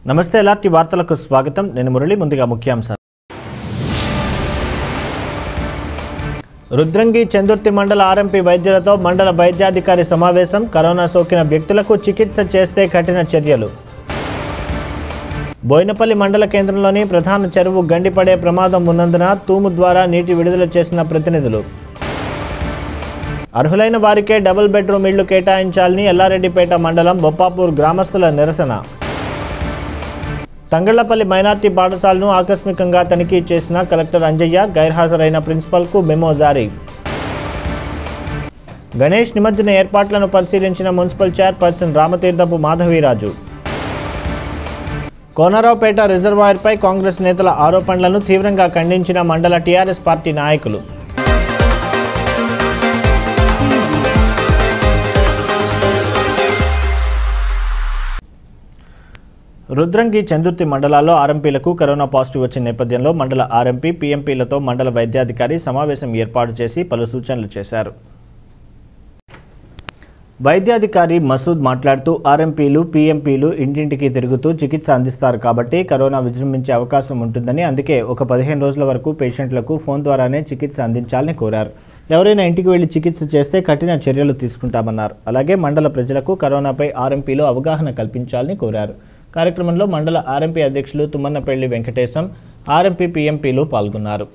నమస్తే ఎలాంటి వార్తలకు స్వాగతం నేను మురళి ముందుగా ముఖ్యాంశాలు రుద్రంగి చందుర్తి మండల ఆర్ఎంపీ వైద్యులతో మండల వైద్యాధికారి సమావేశం కరోనా సోకిన వ్యక్తులకు చికిత్స చేస్తే కఠిన చర్యలు బోయినపల్లి మండల కేంద్రంలోని ప్రధాన చెరువు గండిపడే ప్రమాదం ఉన్నందున తూము ద్వారా నీటి విడుదల చేసిన ప్రతినిధులు అర్హులైన వారికే డబుల్ బెడ్రూమ్ ఇళ్లు కేటాయించాలని ఎల్లారెడ్డిపేట మండలం బొప్పాపూర్ గ్రామస్తుల నిరసన తంగళ్లపల్లి మైనార్టీ పాఠశాలను ఆకస్మికంగా తనిఖీ చేసిన కలెక్టర్ అంజయ్య గైర్హాజరైన ప్రిన్సిపల్కు మెమో జారీ గణేష్ నిమజ్జన ఏర్పాట్లను పరిశీలించిన మున్సిపల్ చైర్పర్సన్ రామతీర్థపు మాధవీరాజు కోనరావుపేట రిజర్వాయర్పై కాంగ్రెస్ నేతల ఆరోపణలను తీవ్రంగా ఖండించిన మండల టీఆర్ఎస్ పార్టీ నాయకులు రుద్రంగి చందుర్తి మండలాల్లో ఆర్ఎంపీలకు కరోనా పాజిటివ్ వచ్చిన నేపథ్యంలో మండల ఆర్ఎంపీ పీఎంపీలతో మండల వైద్యాధికారి సమావేశం ఏర్పాటు చేసి పలు సూచనలు చేశారు వైద్యాధికారి మసూద్ మాట్లాడుతూ ఆర్ఎంపీలు పీఎంపీలు ఇంటింటికి తిరుగుతూ చికిత్స అందిస్తారు కాబట్టి కరోనా విజృంభించే అవకాశం ఉంటుందని అందుకే ఒక పదిహేను రోజుల వరకు పేషెంట్లకు ఫోన్ ద్వారానే చికిత్స అందించాలని కోరారు ఎవరైనా ఇంటికి వెళ్లి చికిత్స చేస్తే కఠిన చర్యలు తీసుకుంటామన్నారు అలాగే మండల ప్రజలకు కరోనాపై ఆర్ఎంపీలు అవగాహన కల్పించాలని కోరారు కార్యక్రమంలో మండల ఆర్ఎంపీ అధ్యక్షులు తుమ్మన్నపల్లి వెంకటేశం ఆర్ఎంపీ పీఎంపీలు పాల్గొన్నారు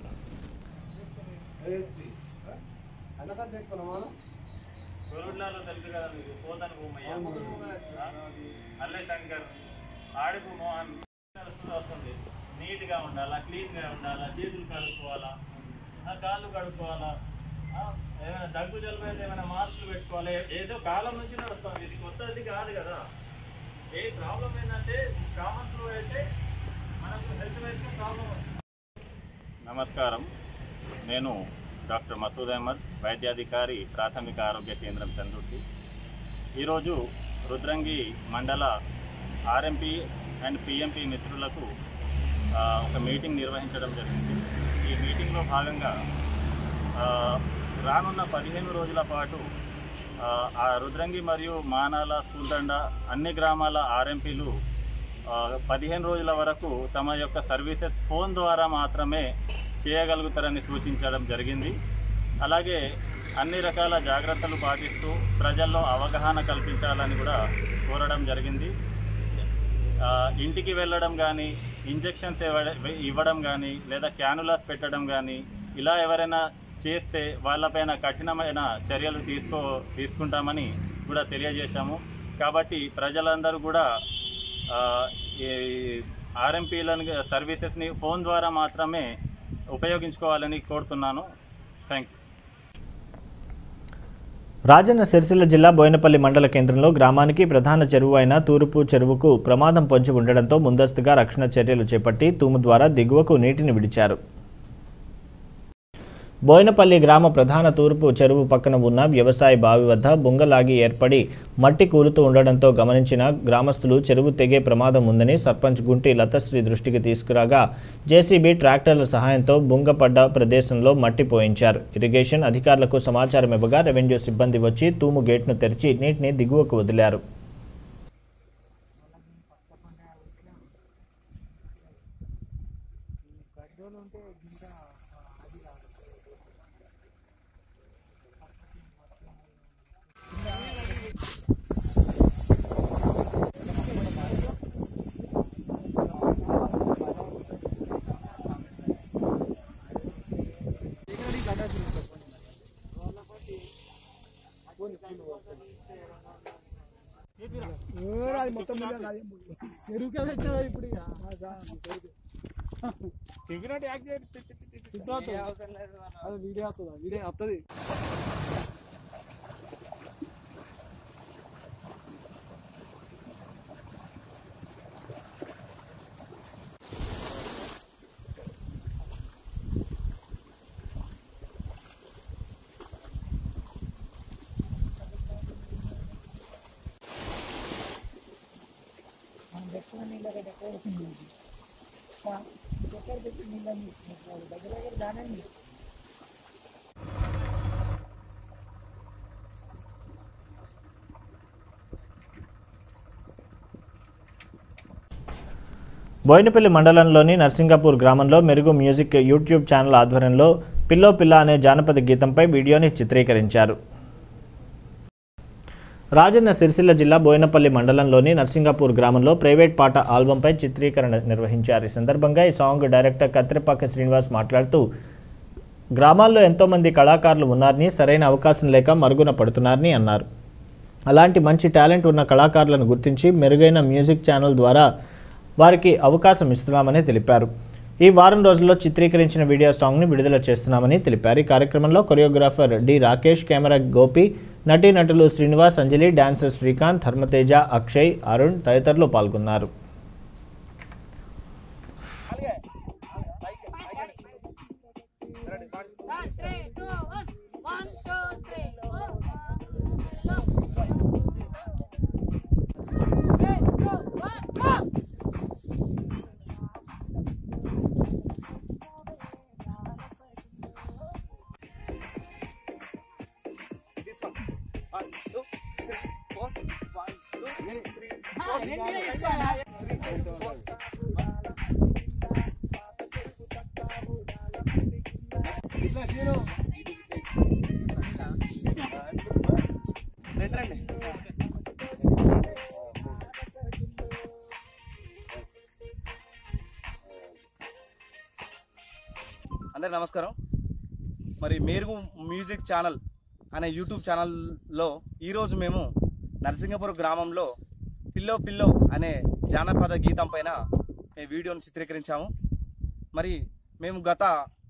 గొరుడ్లలో తెలుసు కదా మీకు పోతన భూమయ్య అల్లె శంకర్ ఆడిపు మోహన్ నడుస్తూ వస్తుంది నీట్గా ఉండాలా క్లీన్గా ఉండాలా చేతులు కడుక్కోవాలా ఆ కాళ్ళు కడుక్కోవాలా ఆ, ఏమైనా దగ్గు జలుబు అయితే ఏమైనా మాస్కులు పెట్టుకోవాలి ఏదో కాలం నుంచి నడుస్తుంది ఇది కొత్తది కాదు కదా ఏ ప్రాబ్లం ఏంటంటే కామన్ ఫ్లూ అయితే మనకు హెల్త్ వైజ్ ప్రాబ్లం నమస్కారం నేను డాక్టర్ మసూద్ అహ్మద్ వైద్యాధికారి ప్రాథమిక ఆరోగ్య కేంద్రం చంద్రుతి ఈరోజు రుద్రంగి మండల ఆర్ఎంపీ అండ్ పిఎంపీ మిత్రులకు ఆ, ఒక మీటింగ్ నిర్వహించడం జరిగింది ఈ మీటింగ్లో భాగంగా ఆ, రానున్న పదిహేను రోజుల పాటు ఆ, ఆ రుద్రంగి మరియు మానాల స్కూల్దండ అన్ని గ్రామాల ఆర్ఎంపీలు ఆ, పదిహేను రోజుల వరకు తమ యొక్క సర్వీసెస్ ఫోన్ ద్వారా మాత్రమే చేయగలుగుతారని సూచించడం జరిగింది అలాగే అన్ని రకాల జాగ్రత్తలు పాటిస్తూ ప్రజల్లో అవగాహన కల్పించాలని కూడా కోరడం జరిగింది ఆ, ఇంటికి వెళ్ళడం కానీ ఇంజెక్షన్స్ ఇవ్వడ- ఇవ్వడం కానీ లేదా క్యానులాస్ పెట్టడం కానీ ఇలా ఎవరైనా చేస్తే వాళ్ళపైన కఠినమైన చర్యలు తీసుకో తీసుకుంటామని కూడా తెలియజేశాము కాబట్టి ప్రజలందరూ కూడా ఆ, ఈ ఆర్ఎంపీలను సర్వీసెస్ని ఫోన్ ద్వారా మాత్రమే ఉపయోగించుకోవాలని కోరుతున్నాను థ్యాంక్ యూ రాజన్న సిరిసిల్ల జిల్లా బోయినపల్లి మండల కేంద్రంలో గ్రామానికి ప్రధాన చెరువు అయిన తూర్పు చెరువుకు ప్రమాదం పొంచి ఉండడంతో ముందస్తుగా రక్షణ చర్యలు చేపట్టి తూము ద్వారా దిగువకు నీటిని విడిచారు బోయినపల్లి గ్రామ ప్రధాన తూర్పు చెరువు పక్కన ఉన్న వ్యవసాయ బావి వద్ద బుంగలాగి ఏర్పడి మట్టి కూలుతూ ఉండడంతో గమనించిన గ్రామస్తులు చెరువు తెగే ప్రమాదం ఉందని సర్పంచ్ గుంటి లతశ్రీ దృష్టికి తీసుకురాగా జేసీబీ ట్రాక్టర్ల సహాయంతో బుంగపడ్డ ప్రదేశంలో మట్టి పోయించారు ఇరిగేషన్ అధికారులకు సమాచారం ఇవ్వగా రెవెన్యూ సిబ్బంది వచ్చి తూము గేట్ను తెరిచి నీటిని దిగువకు వదిలారు అది మొత్తం మీద నాది. చెరువుకే వచ్చావా ఇప్పుడు ఇక? సిద్ధార్థ. అది వీడియో వస్తుందా వీడియో వస్తుంది బోయినపల్లి మండలంలోని నర్సింగాపూర్ గ్రామంలో మెరుగు మ్యూజిక్ యూట్యూబ్ ఛానల్ ఆధ్వర్యంలో పిల్లో పిల్ల అనే జానపద గీతంపై వీడియోని చిత్రీకరించారు రాజన్న సిరిసిల్ల జిల్లా బోయినపల్లి మండలంలోని నర్సింగాపూర్ గ్రామంలో ప్రైవేట్ పాట ఆల్బంపై చిత్రీకరణ నిర్వహించారు ఈ సందర్భంగా ఈ సాంగ్ డైరెక్టర్ కత్తిరపాక శ్రీనివాస్ మాట్లాడుతూ గ్రామాల్లో ఎంతోమంది కళాకారులు ఉన్నారని సరైన అవకాశం లేక మరుగున పడుతున్నారని అన్నారు అలాంటి మంచి టాలెంట్ ఉన్న కళాకారులను గుర్తించి మెరుగైన మ్యూజిక్ ఛానల్ ద్వారా వారికి అవకాశం ఇస్తున్నామని తెలిపారు ఈ వారం రోజుల్లో చిత్రీకరించిన వీడియో సాంగ్ని విడుదల చేస్తున్నామని తెలిపారు ఈ కార్యక్రమంలో choreographer D Rakesh camera Gopi నటీనటులు శ్రీనివాస్ అంజలి డాన్సర్ శ్రీకాంత్ ధర్మతేజ అక్షయ్ అరుణ్ తదితరులు పాల్గొన్నారు One, three, two, one. One, two, three, four. Three, two, one, go! అందరికి నమస్కారం మరి మేరుగు మ్యూజిక్ ఛానల్ అనే యూట్యూబ్ ఛానల్లో ఈరోజు మేము నరసింగపురం గ్రామంలో పిల్లో పిల్లో అనే జానపద గీతం పైన ఈ వీడియోను చిత్రీకరించాము మరి మేము గత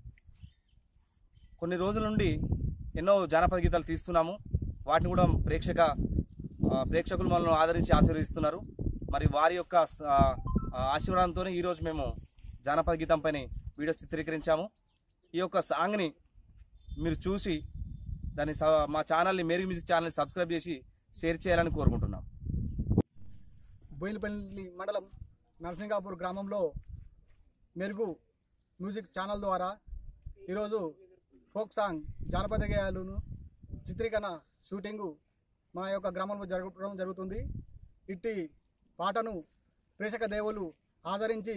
కొన్ని రోజుల నుండి ఎన్నో జానపద గీతాలు తీస్తున్నాము వాటిని కూడా ప్రేక్షక ఆ, ప్రేక్షకులు మనల్ని ఆదరించి ఆశీర్వదిస్తున్నారు మరి వారి యొక్క ఆ, ఆశీర్వాదంతో ఈరోజు మేము జానపద గీతం పైన వీడియో చిత్రీకరించాము ఈ యొక్క సాంగ్ని మీరు చూసి దాన్ని స- మా ఛానల్ని మేరీ మ్యూజిక్ ఛానల్ని సబ్స్క్రైబ్ చేసి షేర్ చేయాలని కోరుకుంటున్నాం బోయినపల్లి మండలం నరసింగాపూర్ గ్రామంలో మెరుగు మ్యూజిక్ ఛానల్ ద్వారా ఈరోజు ఫోక్ సాంగ్ జానపద గేయాలను చిత్రీకరణ షూటింగు మా యొక్క గ్రామంలో జరగడం జరుగుతుంది ఇట్టి పాటను ప్రేక్షక దేవులు ఆదరించి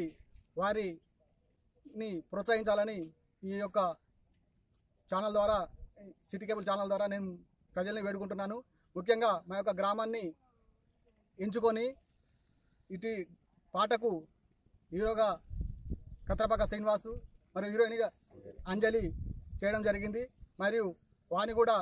వారిని ప్రోత్సహించాలని ఈ యొక్క ఛానల్ ద్వారా సిటీ కేబుల్ ఛానల్ ద్వారా నేను ప్రజల్ని వేడుకుంటున్నాను ముఖ్యంగా మా యొక్క గ్రామాన్ని ఎంచుకొని ఇటు పాటకు హీరోగా కత్రపాక శ్రీనివాసు మరియు హీరోయిన్గా అంజలి చేయడం జరిగింది మరియు వాని కూడా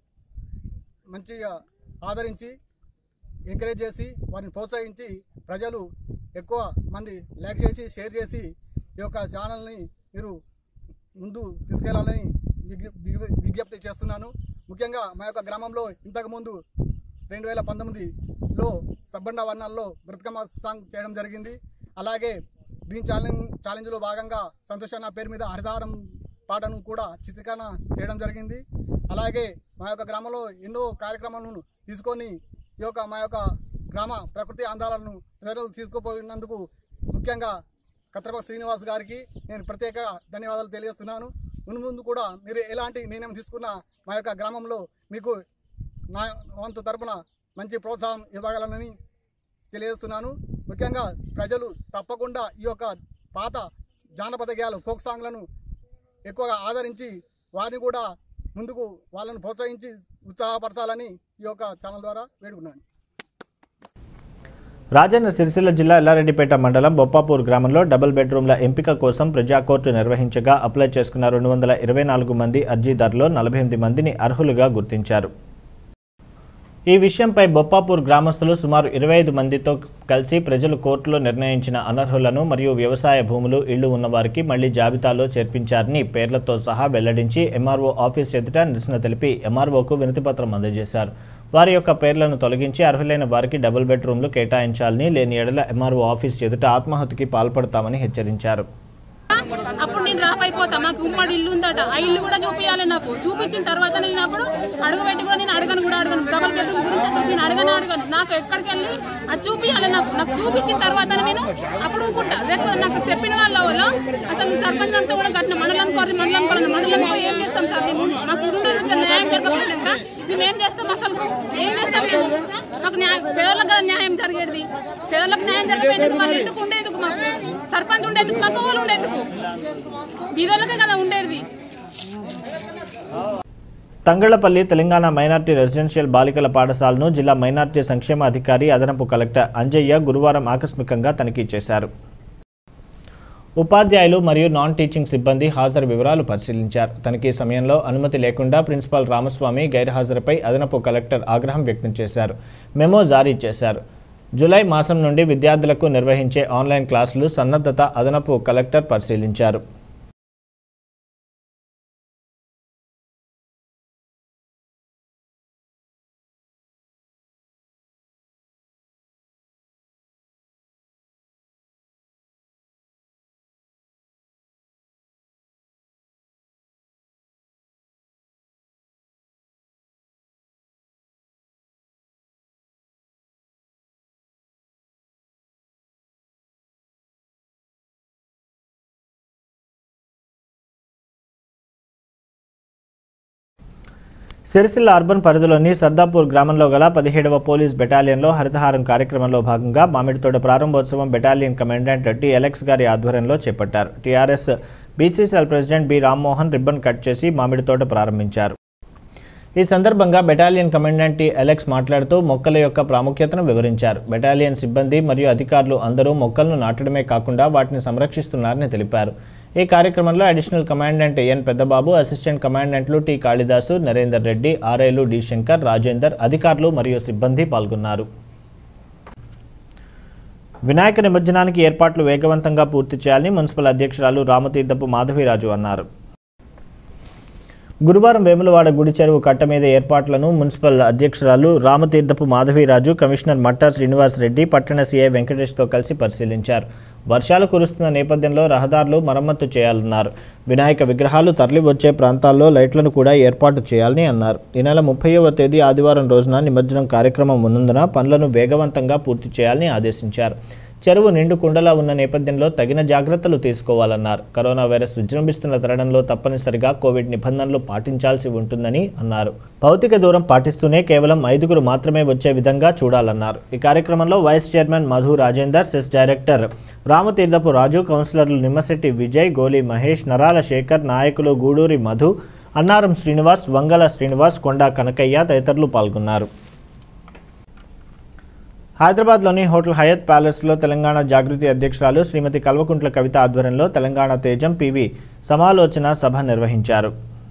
మంచిగా ఆదరించి ఎంకరేజ్ చేసి వారిని ప్రోత్సహించి ప్రజలు ఎక్కువ మంది లైక్ చేసి షేర్ చేసి ఈ యొక్క ఛానల్ని మీరు ముందు తీసుకెళ్లాలని విజ్ఞ- విజ్ఞ- విజ్ఞప్తి చేస్తున్నాను ముఖ్యంగా మా యొక్క గ్రామంలో ఇంతకుముందు రెండు వేల పంతొమ్మిదిలో సబ్బండ వర్ణాల్లో బ్రతుకమ్మ సాంగ్ చేయడం జరిగింది అలాగే దీని ఛాలెంజ్ ఛాలెంజ్లో భాగంగా సంతోష్ అన్న పేరు మీద హరిదారం పాటను కూడా చిత్రీకరణ చేయడం జరిగింది అలాగే మా యొక్క గ్రామంలో ఎన్నో కార్యక్రమాలను తీసుకొని ఈ యొక్క మా యొక్క గ్రామ ప్రకృతి అందాలను ప్రజలు తీసుకుపోయినందుకు ముఖ్యంగా కత్రప శ్రీనివాస్ గారికి నేను ప్రత్యేక ధన్యవాదాలు తెలియజేస్తున్నాను ముందు ముందు కూడా మీరు ఎలాంటి నిర్ణయం తీసుకున్నా మా యొక్క గ్రామంలో మీకు నా వంతు తరపున మంచి ప్రోత్సాహం ఇవ్వగలనని తెలియజేస్తున్నాను ముఖ్యంగా ప్రజలు తప్పకుండా ఈ యొక్క పాత జానపద గేయాలు ఫోక్ సాంగ్లను ఎక్కువగా ఆదరించి వారిని కూడా ముందుకు వాళ్ళను ప్రోత్సహించి ఉత్సాహపరచాలని ఈ యొక్క ఛానల్ ద్వారా వేడుకున్నాను రాజన్న సిరిసిల్ల జిల్లా ఎల్లారెడ్డిపేట మండలం బొప్పాపూర్ గ్రామంలో డబుల్ బెడ్రూమ్ల ఎంపిక కోసం ప్రజా కోర్టు నిర్వహించగా అప్లై చేసుకున్న రెండు వందల ఇరవై నాలుగు మంది అర్జీదారులో నలభై ఎనిమిది మందిని అర్హులుగా గుర్తించారు ఈ విషయంపై బొప్పాపూర్ గ్రామస్తులు సుమారు ఇరవై ఐదు మందితో కలిసి ప్రజలు కోర్టులో నిర్ణయించిన అనర్హులను మరియు వ్యవసాయ భూములు ఇళ్లు ఉన్నవారికి మళ్లీ జాబితాలో చేర్పించారని పేర్లతో సహా వెల్లడించి ఎంఆర్ఓ ఆఫీస్ ఎదుట నిరసన తెలిపి ఎంఆర్ఓకు వినతిపత్రం అందజేశారు వారి యొక్క పేర్లను తొలగించి అర్హులైన వారికి డబుల్ బెడ్రూమ్లు కేటాయించాలని లేని ఎడల ఎంఆర్ఓ ఆఫీస్ ఎదుట ఆత్మహత్యకి పాల్పడతామని హెచ్చరించారు అప్పుడు నేను డ్రాప్ అయిపోతా మాకు ఉమ్మడి ఇల్లు ఉందట ఆ ఇల్లు కూడా చూపించాలి నాకు చూపించిన తర్వాత నేను అప్పుడు అడుగు పెట్టి కూడా నేను అడగను కూడా అడగను డబల్ బెడ్రూమ్ గురించి అసలు నేను అడగను అడగను నాకు ఎక్కడికి వెళ్ళి అది చూపించాలి నాకు నాకు చూపించిన తర్వాత నేను అప్పుడు ఊరుకుంటా లేకపోతే నాకు చెప్పిన వాళ్ళ వాళ్ళు అసలు మీ సర్పంచ్ అంతా కూడా కట్టిన మండలం కోరి మండలం కోరి మండలం పోయి ఏం చేస్తాం సార్ మేము మాకు ఉన్న న్యాయం జరగకపోయినాక మేము ఏం చేస్తాం అసలు ఏం చేస్తాం మేము మాకు న్యాయం పేదలకు కదా న్యాయం జరిగేది పేదలకు న్యాయం జరిగేందుకు మాకు ఎందుకు ఉండేందుకు మాకు సర్పంచ్ ఉండేందుకు మాకు వాళ్ళు ఉండేందుకు బీదోళ్ళకే కదా ఉండేది తంగళ్లపల్లి తెలంగాణ మైనార్టీ రెసిడెన్షియల్ బాలికల పాఠశాలను జిల్లా మైనార్టీ సంక్షేమ అధికారి అదనపు కలెక్టర్ అంజయ్య గురువారం ఆకస్మికంగా తనిఖీ చేశారు ఉపాధ్యాయులు మరియు నాన్ టీచింగ్ సిబ్బంది హాజరు వివరాలు పరిశీలించారు తనిఖీ సమయంలో అనుమతి లేకుండా ప్రిన్సిపాల్ రామస్వామి గైర్హాజరుపై అదనపు కలెక్టర్ ఆగ్రహం వ్యక్తం చేశారు మెమో జారీ చేశారు జూలై మాసం నుండి విద్యార్థులకు నిర్వహించే ఆన్లైన్ క్లాసులు సన్నద్ధత అదనపు కలెక్టర్ పరిశీలించారు సిరిసిల్ల అర్బన్ పరిధిలోని సర్దాపూర్ గ్రామంలో గల పదిహేడవ పోలీస్ బెటాలియన్లో హరితహారం కార్యక్రమంలో భాగంగా మామిడితోట ప్రారంభోత్సవం బెటాలియన్ కమాండెంట్ టి ఎలెక్స్ గారి ఆధ్వర్యంలో చేపట్టారు TRS BCCL president B Rammohan ribbon cut చేసి మామిడితోట ప్రారంభించారు ఈ సందర్భంగా బెటాలియన్ కమాండెంట్ టి అలెక్స్ మాట్లాడుతూ మొక్కల యొక్క ప్రాముఖ్యతను వివరించారు బెటాలియన్ సిబ్బంది మరియు అధికారులు అందరూ మొక్కలను నాటడమే కాకుండా వాటిని సంరక్షిస్తున్నారని తెలిపారు ఈ కార్యక్రమంలో additional commandant N Peddababu assistant కమాండెంట్లు టి కాళిదాసు నరేందర్ రెడ్డి ఆర్ఐలు డి శంకర్ రాజేందర్ అధికారులు మరియు సిబ్బంది పాల్గొన్నారు వినాయక నిమజ్జనానికి ఏర్పాట్లు వేగవంతంగా పూర్తి చేయాలని మున్సిపల్ అధ్యక్షురాలు రామతీర్థపు మాధవిరాజు అన్నారు గురువారం వేములవాడ గుడి చెరువు కట్ట మీద ఏర్పాట్లను మున్సిపల్ అధ్యక్షురాలు రామతీర్థపు మాధవీరాజు కమిషనర్ మట్టా శ్రీనివాస్ రెడ్డి పట్టణ సీఐ వెంకటేష్తో కలిసి పరిశీలించారు వర్షాలు కురుస్తున్న నేపథ్యంలో రహదారులు మరమ్మతు చేయాలన్నారు వినాయక విగ్రహాలు తరలి వచ్చే ప్రాంతాల్లో లైట్లను కూడా ఏర్పాటు చేయాలని అన్నారు ఈ నెల ముప్పైవ తేదీ ఆదివారం రోజున నిమజ్జనం కార్యక్రమం ఉన్నందున పనులను వేగవంతంగా పూర్తి చేయాలని ఆదేశించారు చెరువు నిండు కుండలా ఉన్న నేపథ్యంలో తగిన జాగ్రత్తలు తీసుకోవాలన్నారు కరోనా వైరస్ విజృంభిస్తున్న తరుణంలో తప్పనిసరిగా కోవిడ్ నిబంధనలు పాటించాల్సి ఉంటుందని అన్నారు భౌతిక దూరం పాటిస్తూనే కేవలం ఐదుగురు మాత్రమే వచ్చే విధంగా చూడాలన్నారు ఈ కార్యక్రమంలో vice chairman Madhu Rajender cess director Ramathirthapu Raju కౌన్సిలర్లు నిమ్మశెట్టి విజయ్ గోలి మహేష్ నరాల శేఖర్ నాయకులు గూడూరి మధు అన్నారం శ్రీనివాస్ వంగల శ్రీనివాస్ కొండా కనకయ్య తదితరులు పాల్గొన్నారు హైదరాబాద్లోని హోటల్ హయత్ ప్యాలెస్లో తెలంగాణ జాగృతి అధ్యక్షురాలు శ్రీమతి కల్వకుంట్ల కవిత ఆధ్వర్యంలో తెలంగాణ తేజం పివి సమాలోచన సభ నిర్వహించారు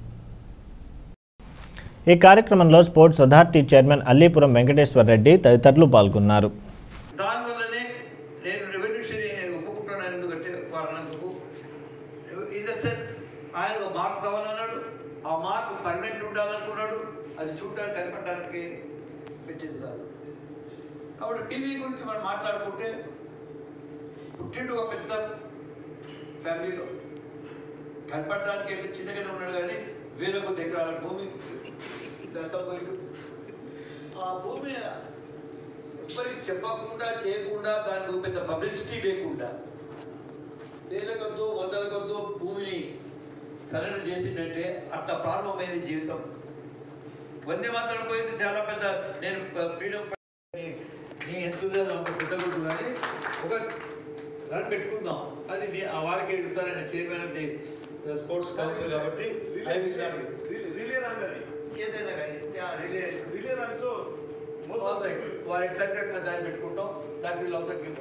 ఈ కార్యక్రమంలో sports authority chairman Allipuram Venkateshwar Reddy తదితరులు పాల్గొన్నారు దానివల్లనే నేను రెవల్యూషనరీ నేను ఒప్పుకుంటున్నాను ఎందుకంటే వారినందుకు ఇన్ ద సెన్స్ ఆయన ఒక మార్క్ కావాలన్నాడు ఆ మార్క్ పర్మనెంట్ ఉండాలనుకున్నాడు అది చూడడానికి కనపడడానికి పెట్టింది కాదు కాబట్టి టీవీ గురించి మనం మాట్లాడుకుంటే పుట్టిండు ఒక పెద్ద ఫ్యామిలీలో కనపడడానికి వెళ్ళి చిన్నగానే ఉన్నాడు కానీ వేల కొద్ది ఎకరాల భూమి ఇదంతా పోయిండు ఆ భూమి ఎవరికి చెప్పకుండా చేయకుండా దానికి పెద్ద పబ్లిసిటీ లేకుండా వేల కొద్దో వందల కొద్దో భూమిని సరెండర్ చేసిందంటే అట్ట ప్రారంభమైంది జీవితం వందే మాత్రం పోయితే చాలా పెద్ద నేను ఫ్రీడమ్ నీ ఎంతూజాజం అంత పుట్టకూడదు కానీ ఒక రన్ పెట్టుకుందాం అది నీ ఆ వారికి ఇస్తానని chairman of the sports council కాబట్టి I will not give. Relay రంగది ఏదైనా కానీ yeah, relay. రిలే రంగ్ సో మోస్ట్ All right. వారు ఎట్లా దాన్ని పెట్టుకుంటాం దాట్ విల్ ఆల్సో గివ్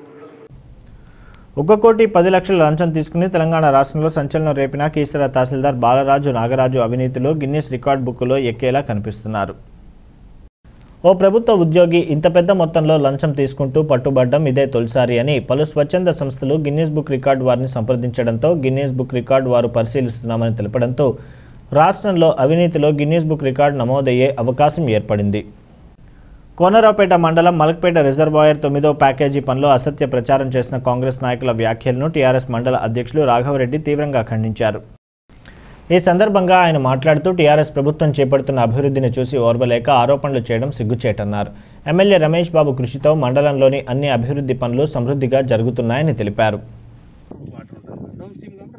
ఒక్క కోటి పది లక్షల లంచం తీసుకుని తెలంగాణ రాష్ట్రంలో సంచలనం రేపిన కీసర తహసీల్దార్ బాలరాజు నాగరాజు అవినీతిలో గిన్నిస్ రికార్డ్ బుక్లో ఎక్కేలా కనిపిస్తున్నారు ఓ ప్రభుత్వ ఉద్యోగి ఇంత పెద్ద మొత్తంలో లంచం తీసుకుంటూ పట్టుబడ్డం ఇదే తొలిసారి అని పలు స్వచ్ఛంద సంస్థలు గిన్నీస్ బుక్ రికార్డు వారిని సంప్రదించడంతో గిన్నీస్ బుక్ రికార్డు వారు పరిశీలిస్తున్నామని తెలపడంతో రాష్ట్రంలో అవినీతిలో గిన్నీస్ బుక్ రికార్డు నమోదయ్యే అవకాశం ఏర్పడింది కోనరావుపేట మండలం మలక్పేట రిజర్వాయర్ తొమ్మిదో ప్యాకేజీ పనిలో అసత్య ప్రచారం చేసిన కాంగ్రెస్ నాయకుల వ్యాఖ్యలను టీఆర్ఎస్ మండల అధ్యక్షులు రాఘవరెడ్డి తీవ్రంగా ఖండించారు ఈ సందర్భంగా ఆయన మాట్లాడుతూ టీఆర్ఎస్ ప్రభుత్వం చేపడుతున్న అభివృద్ధిని చూసి ఓర్వలేక ఆరోపణలు చేయడం సిగ్గుచేటన్నారు ఎమ్మెల్యే రమేష్ బాబు కృషితో మండలంలోని అన్ని అభివృద్ధి పనులు సమృద్ధిగా జరుగుతున్నాయని తెలిపారు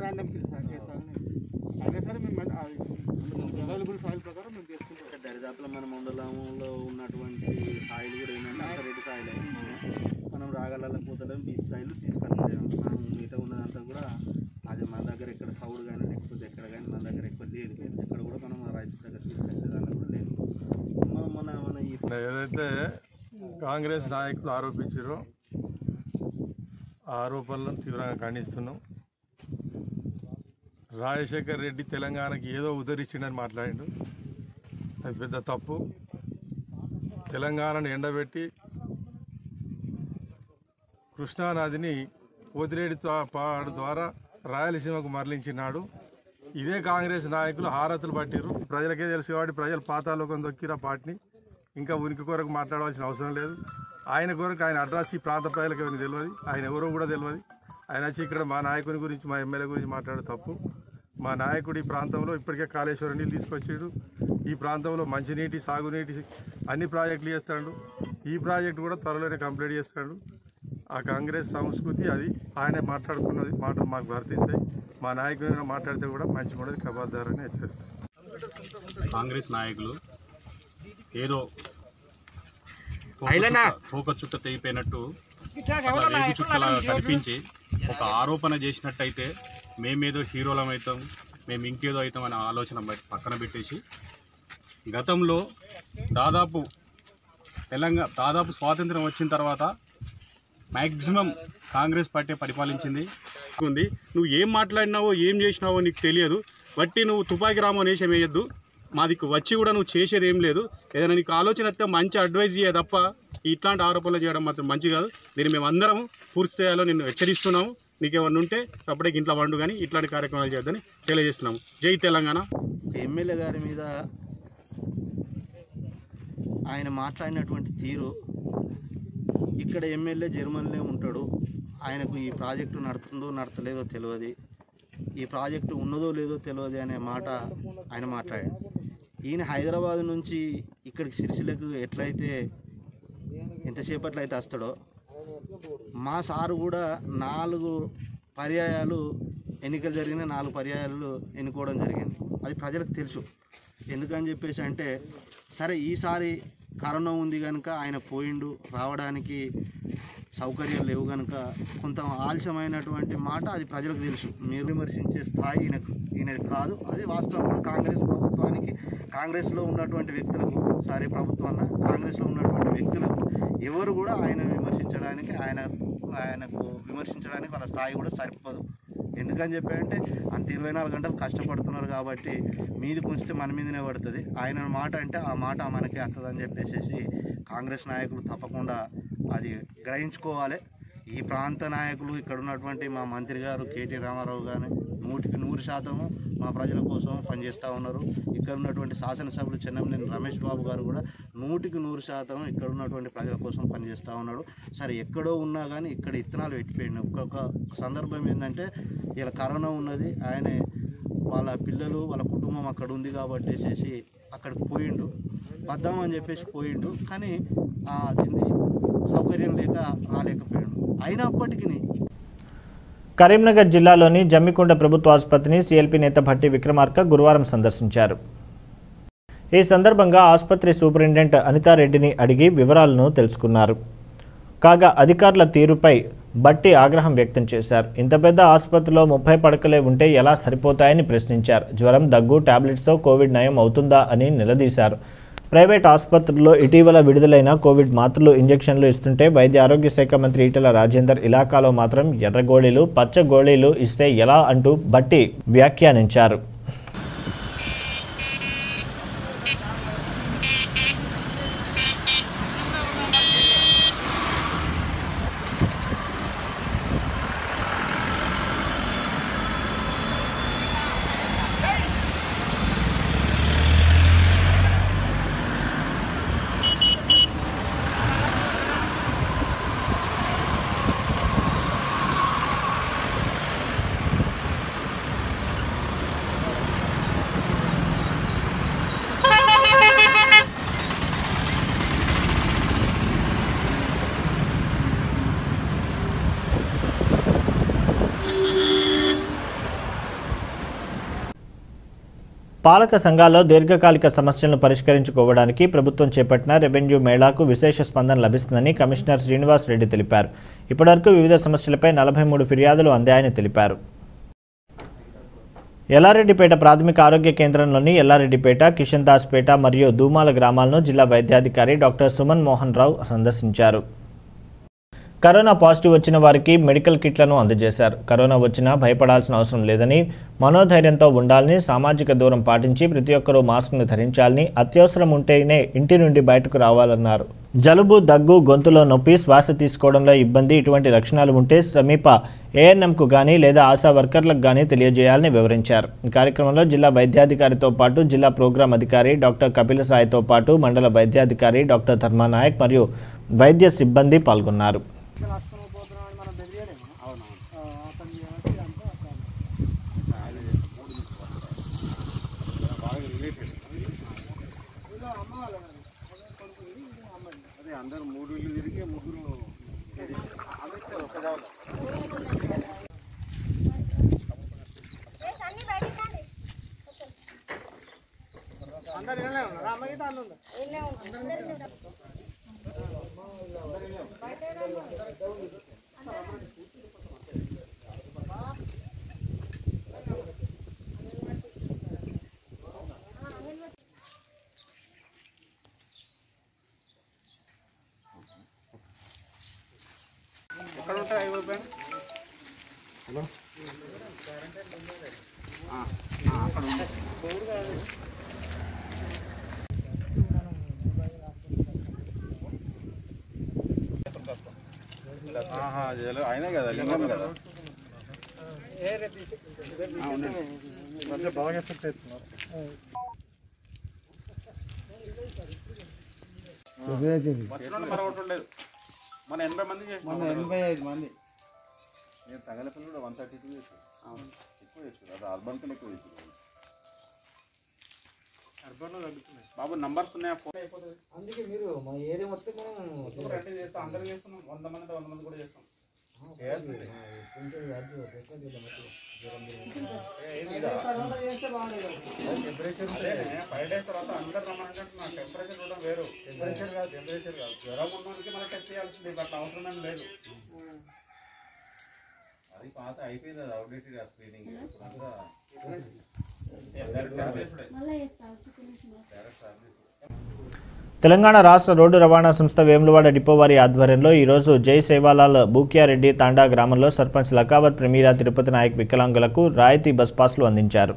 దరిదాపులో రాగలలో పోతలేము బీచ్ స్థాయిలో తీసుకెళ్ళలేము మనం మిగతా ఉన్నదంతా కూడా అది మన దగ్గర ఎక్కడ సౌడు కానీ లేకపోతే ఎక్కడ కానీ మన దగ్గర ఎక్కువ లేదు ఎక్కడ కూడా మనం ఆ రైతు దగ్గర తీసుకెళ్ళే దాంట్లో కూడా లేదు మనం మన మన ఈ ఏదైతే కాంగ్రెస్ నాయకులు ఆరోపించారో ఆ ఆరోపణలను తీవ్రంగా ఖండిస్తున్నాం రాజశేఖర్ రెడ్డి తెలంగాణకి ఏదో ఉదరించిండని మాట్లాడిండు అది పెద్ద తప్పు తెలంగాణను ఎండబెట్టి కృష్ణానదిని పోతిరేడి త్వా- పాడు ద్వారా రాయలసీమకు మరలించినాడు ఇదే కాంగ్రెస్ నాయకులు హారతులు పట్టిరు ప్రజలకే తెలుసు కాబట్టి ప్రజలు పాతాలోకం దొక్కిరా పార్టీని ఇంకా ఉనికి కొరకు మాట్లాడవలసిన అవసరం లేదు ఆయన కొరకు ఆయన అడ్రస్ ఈ ప్రాంత ప్రజలకు ఎవరికి తెలియదు ఆయన ఎవరో కూడా తెలియదు ఆయన వచ్చి ఇక్కడ మా నాయకుని గురించి మా ఎమ్మెల్యే గురించి మాట్లాడే తప్పు మా నాయకుడు ఈ ప్రాంతంలో ఇప్పటికే కాళేశ్వరం నీళ్ళు తీసుకొచ్చాడు ఈ ప్రాంతంలో మంచినీటి సాగునీటి అన్ని ప్రాజెక్టులు చేస్తాడు ఈ ప్రాజెక్టు కూడా త్వరలోనే కంప్లీట్ చేస్తాడు ఆ కాంగ్రెస్ సంస్కృతి అది ఆయన మాట్లాడుకున్నది మాటలు మాకు వర్తించాయి మా నాయకుడు మాట్లాడితే కూడా మంచి కూడా కబాద్దారని హెచ్చరిస్తాను కాంగ్రెస్ నాయకులు ఏదో తోక చుక్క- తోక చుక్క తెగిపోయినట్టు అట్లా రేగు చుక్కలా కనిపించి ఒక ఆరోపణ చేసినట్టయితే మేమేదో హీరోలం అవుతాం మేము ఇంకేదో అవుతాం అనే ఆలోచన బయట పక్కన పెట్టేసి గతంలో దాదాపు తెలంగాణ దాదాపు స్వాతంత్రం వచ్చిన తర్వాత మ్యాక్సిమం కాంగ్రెస్ పార్టీ పరిపాలించింది ఉంది నువ్వు ఏం మాట్లాడినావో ఏం చేసినావో నీకు తెలియదు బట్టి నువ్వు తుపాకి రామో నేషం వేయద్దు మాదికి వచ్చి కూడా నువ్వు చేసేది ఏం లేదు ఏదైనా నీకు ఆలోచన వస్తే మంచి అడ్వైజ్ చేయ తప్ప ఇట్లాంటి ఆరోపణలు చేయడం మాత్రం మంచి కాదు దీన్ని మేము అందరం పూర్తి స్థాయిలో నిన్ను హెచ్చరిస్తున్నాము నీకు ఏమన్నా ఉంటే సపరేట్గా ఇంట్లో వండు కానీ ఇట్లాంటి కార్యక్రమాలు చేయొద్దని తెలియజేస్తున్నాము జై తెలంగాణ ఒక ఎమ్మెల్యే గారి మీద ఆయన మాట్లాడినటువంటి తీరు ఇక్కడ ఎమ్మెల్యే జర్మనీలో ఉంటాడు ఆయనకు ఈ ప్రాజెక్టు నడుతుందో నడతలేదో తెలియదు ఈ ప్రాజెక్టు ఉన్నదో లేదో తెలియదు అనే మాట ఆయన మాట్లాడాడు ఈయన హైదరాబాద్ నుంచి ఇక్కడికి సిరిసిలకు ఎట్లయితే ఎంతసేపట్లో అయితే వస్తాడో మా సారు కూడా నాలుగు పర్యాయాలు ఎన్నికలు జరిగిన నాలుగు పర్యాయాలు ఎన్నుకోవడం జరిగింది అది ప్రజలకు తెలుసు ఎందుకని చెప్పేసి అంటే సరే ఈసారి కరోనా ఉంది కనుక ఆయన పోయిండు రావడానికి సౌకర్యాలు లేవు కనుక కొంత ఆలస్యమైనటువంటి మాట అది ప్రజలకు తెలుసు మీరు విమర్శించే స్థాయి ఈయనకు ఈయనది కాదు అది వాస్తవం కాంగ్రెస్ ప్రభుత్వానికి కాంగ్రెస్లో ఉన్నటువంటి వ్యక్తులకు సారీ ప్రభుత్వాన్న కాంగ్రెస్లో ఉన్నటువంటి వ్యక్తులకు ఎవరు కూడా ఆయన విమర్శించడానికి ఆయన ఆయనకు విమర్శించడానికి వాళ్ళ స్థాయి కూడా సరిపోదు ఎందుకని చెప్పారంటే అంత ఇరవై నాలుగు గంటలు కష్టపడుతున్నారు కాబట్టి మీది ఉంచితే మన మీదనే పడుతుంది ఆయన మాట అంటే ఆ మాట మనకే వస్తుందని చెప్పేసి కాంగ్రెస్ నాయకులు తప్పకుండా అది గ్రహించుకోవాలి ఈ ప్రాంత నాయకులు ఇక్కడ ఉన్నటువంటి మా మంత్రి గారు కేటీ రామారావు గారు నూటికి నూరు శాతము మా ప్రజల కోసం పనిచేస్తూ ఉన్నారు ఇక్కడ ఉన్నటువంటి శాసనసభ్యులు చెన్నమనేని రమేష్ బాబు గారు కూడా నూటికి నూరు శాతం ఇక్కడ ఉన్నటువంటి ప్రజల కోసం పనిచేస్తూ ఉన్నాడు సరే ఎక్కడో ఉన్నా కానీ ఇక్కడ ఇత్తనాలు పెట్టిపోయింది ఒక్కొక్క సందర్భం ఏంటంటే ఇలా కరోనా ఉన్నది ఆయన వాళ్ళ పిల్లలు వాళ్ళ కుటుంబం అక్కడ ఉంది కాబట్టి వేసేసి అక్కడికి పోయిండు వద్దామని చెప్పేసి పోయిండు కానీ ఆ, దీన్ని సౌకర్యం లేక రాలేకపోయాడు అయినప్పటికీ కరీంనగర్ జిల్లాలోని జమ్మికుంట ప్రభుత్వ ఆసుపత్రిని సీఎల్పీ నేత భట్టి విక్రమార్క గురువారం సందర్శించారు ఈ సందర్భంగా ఆసుపత్రి సూపరింటెండెంట్ అనితారెడ్డిని అడిగి వివరాలను తెలుసుకున్నారు కాగా అధికారుల తీరుపై బట్టి ఆగ్రహం వ్యక్తం చేశారు ఇంత పెద్ద ఆసుపత్రిలో ముప్పై పడకలే ఉంటే ఎలా సరిపోతాయని ప్రశ్నించారు జ్వరం దగ్గు టాబ్లెట్స్తో కోవిడ్ నయం అవుతుందా అని నిలదీశారు ప్రైవేట్ ఆసుపత్రుల్లో ఇటీవల విడుదలైన కోవిడ్ మాత్రలు ఇంజెక్షన్లు ఇస్తుంటే వైద్య ఆరోగ్య శాఖ మంత్రి ఈటల రాజేందర్ ఇలాకాలో మాత్రం ఎర్ర గోళీలు పచ్చ గోళీలు ఇస్తే ఎలా అంటూ బట్టి వ్యాఖ్యానించారు పాలక సంఘాల్లో దీర్ఘకాలిక సమస్యలను పరిష్కరించుకోవడానికి ప్రభుత్వం చేపట్టిన రెవెన్యూ మేళాకు విశేష స్పందన లభిస్తుందని కమిషనర్ శ్రీనివాస్ రెడ్డి తెలిపారు ఇప్పటివరకు వివిధ సమస్యలపై నలభై మూడు ఫిర్యాదులు అందాయని తెలిపారు ఎల్లారెడ్డిపేట ప్రాథమిక ఆరోగ్య కేంద్రంలోని ఎల్లారెడ్డిపేట కిషన్ దాస్పేట మరియు దూమాల గ్రామాలను జిల్లా వైద్యాధికారి డాక్టర్ సుమన్ మోహన్ రావు సందర్శించారు కరోనా పాజిటివ్ వచ్చిన వారికి మెడికల్ కిట్లను అందజేశారు కరోనా వచ్చినా భయపడాల్సిన అవసరం లేదని మనోధైర్యంతో ఉండాలని సామాజిక దూరం పాటించి ప్రతి ఒక్కరూ మాస్క్ను ధరించాలని అత్యవసరం ఉంటేనే ఇంటి నుండి బయటకు రావాలన్నారు జలుబు దగ్గు గొంతులో నొప్పి శ్వాస తీసుకోవడంలో ఇబ్బంది ఇటువంటి లక్షణాలు ఉంటే సమీప ఏఎన్ఎంకు కానీ లేదా ఆశా వర్కర్లకు కానీ తెలియజేయాలని వివరించారు ఈ కార్యక్రమంలో జిల్లా వైద్యాధికారితో పాటు జిల్లా ప్రోగ్రాం అధికారి డాక్టర్ కపిల సాయితో పాటు మండల వైద్యాధికారి డాక్టర్ ధర్మానాయక్ మరియు వైద్య సిబ్బంది పాల్గొన్నారు అందరు మూడు ఇల్లు తిరిగి ముగ్గురు ఎక్కడ ఉంటాయి అవి ఓపెన్ హలో అక్కడ ఉంది అయినా కదా లింగం కదా ఆ, ఉండండి. మధ్య బాగా ఎఫెక్ట్ అవుతున్నారు ఎట్లుండే మరి ఒకటి ఉండలేదు మన ఎనభై మంది చేసిన మొన్న ఎనభై ఐదు మంది నేను తగల పిల్లలు కూడా వన్ థర్టీ టూ చేసాను ఎక్కువ చేస్తారు అది అర్బన్ కన్నా ఎక్కువ చేస్తారు అర్బన్లో తగ్గుతున్నాయి బాబు నంబర్స్ ఉన్నాయా ఫోన్ అయిపోతుంది అందుకే మీరు మా ఏరియా మొత్తం ఇప్పుడు రెండు చేస్తాం అందరూ చేస్తున్నాం వంద మంది వంద మంది కూడా చేస్తాం ఫైవ్ డేస్ తర్వాత అందరు రమ్మని అంటున్నా టెంపరేచర్ కూడా వేరు టెంపరేచర్ కాదు టెంపరేచర్ కాదు జ్వరం ఉన్నోడికి మనం టెస్ట్ చేయాల్సింది అట్లా అవసరం ఏం లేదు అది పాత అయిపోయింది అది అవుడేటెడ్ ఆ స్క్రీనింగ్ తెలంగాణ రాష్ట్ర రోడ్డు రవాణా సంస్థ వేములవాడ డిపో వారి ఆధ్వర్యంలో ఈరోజు జై సేవాలాల్ బూక్యారెడ్డి తాండా గ్రామంలో సర్పంచ్ లకావత్ ప్రమీరా తిరుపతి నాయక్ వికలాంగులకు రాయితీ బస్ పాస్లు అందించారు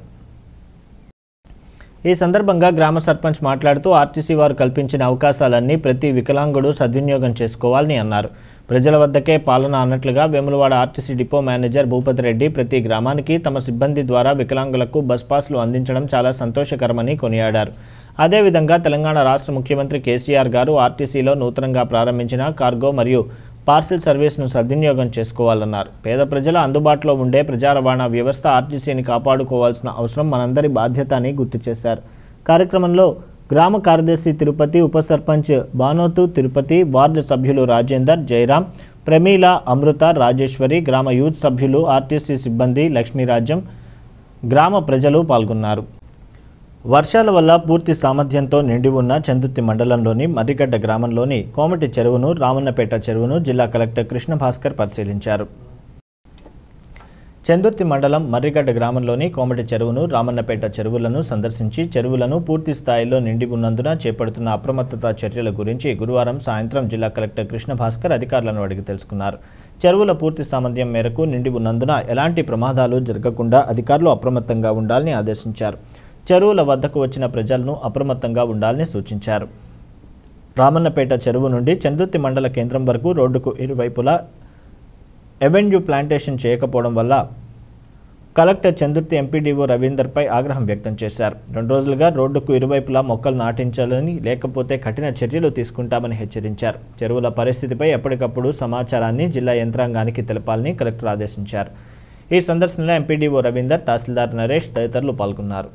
ఈ సందర్భంగా గ్రామ సర్పంచ్ మాట్లాడుతూ ఆర్టీసీ వారు కల్పించిన అవకాశాలన్నీ ప్రతి వికలాంగుడు సద్వినియోగం చేసుకోవాలని అన్నారు ప్రజల వద్దకే పాలన అన్నట్లుగా Vemulawada RTC depot manager Bhupathi Reddy ప్రతి గ్రామానికి తమ సిబ్బంది ద్వారా వికలాంగులకు బస్ పాస్లు అందించడం చాలా సంతోషకరమని కొనియాడారు అదేవిధంగా తెలంగాణ రాష్ట్ర ముఖ్యమంత్రి కేసీఆర్ గారు ఆర్టీసీలో నూతనంగా ప్రారంభించిన కార్గో మరియు పార్సిల్ సర్వీస్ను సద్వినియోగం చేసుకోవాలన్నారు పేద ప్రజల అందుబాటులో ఉండే ప్రజా రవాణా వ్యవస్థ ఆర్టీసీని కాపాడుకోవాల్సిన అవసరం మనందరి బాధ్యత అని గుర్తు చేశారు కార్యక్రమంలో గ్రామ కార్యదర్శి తిరుపతి ఉప సర్పంచ్ బానోతు తిరుపతి వార్డు సభ్యులు రాజేందర్ జయరాం ప్రమీల అమృత రాజేశ్వరి గ్రామ యూత్ సభ్యులు ఆర్టీసీ సిబ్బంది లక్ష్మీరాజ్యం గ్రామ ప్రజలు పాల్గొన్నారు వర్షాల వల్ల పూర్తి సామర్థ్యంతో నిండి ఉన్న చందుర్తి మండలంలోని మర్రిగడ్డ గ్రామంలోని కోమటి చెరువును రామన్నపేట చెరువును జిల్లా కలెక్టర్ కృష్ణ భాస్కర్ పరిశీలించారు చందుర్తి మండలం మర్రిగడ్డ గ్రామంలోని కోమటి చెరువును రామన్నపేట చెరువులను సందర్శించి చెరువులను పూర్తి స్థాయిలో నిండి ఉన్నందున చేపడుతున్న అప్రమత్తత చర్యల గురించి గురువారం సాయంత్రం జిల్లా కలెక్టర్ కృష్ణ భాస్కర్ అధికారులను అడిగి తెలుసుకున్నారు చెరువుల పూర్తి సామర్థ్యం మేరకు నిండి ఉన్నందున ఎలాంటి ప్రమాదాలు జరగకుండా అధికారులు అప్రమత్తంగా ఉండాలని ఆదేశించారు చెరువుల వద్దకు వచ్చిన ప్రజలను అప్రమత్తంగా ఉండాలని సూచించారు రామన్నపేట చెరువు నుండి చందుర్తి మండల కేంద్రం వరకు రోడ్డుకు ఇరువైపులా ఎవెన్యూ ప్లాంటేషన్ చేయకపోవడం వల్ల కలెక్టర్ చందుర్తి ఎంపీడీఓ రవీందర్పై ఆగ్రహం వ్యక్తం చేశారు రెండు రోజులుగా రోడ్డుకు ఇరువైపులా మొక్కలు నాటించాలని లేకపోతే కఠిన చర్యలు తీసుకుంటామని హెచ్చరించారు చెరువుల పరిస్థితిపై ఎప్పటికప్పుడు సమాచారాన్ని జిల్లా యంత్రాంగానికి తెలపాలని కలెక్టర్ ఆదేశించారు ఈ సందర్శనలో ఎంపీడీఓ రవీందర్ తహసీల్దార్ నరేష్ తదితరులు పాల్గొన్నారు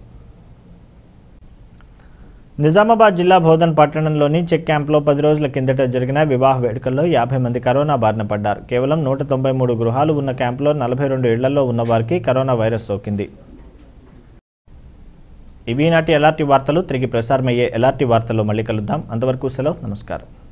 నిజామాబాద్ జిల్లా బోధన్ పట్టణంలోని చెక్ క్యాంప్లో పది రోజుల కిందట జరిగిన వివాహ వేడుకల్లో యాభై మంది కరోనా బారిన పడ్డారు కేవలం నూట తొంభై మూడు గృహాలు ఉన్న క్యాంపులో నలభై రెండు ఇళ్లలో ఉన్న వారికి కరోనా వైరస్ సోకింది ఇవి నాటి ఎలాంటి వార్తలు తిరిగి ప్రసారమయ్యే ఎలాంటి వార్తల్లో మళ్ళీ కలుద్దాం అంతవరకు సెలవు నమస్కారం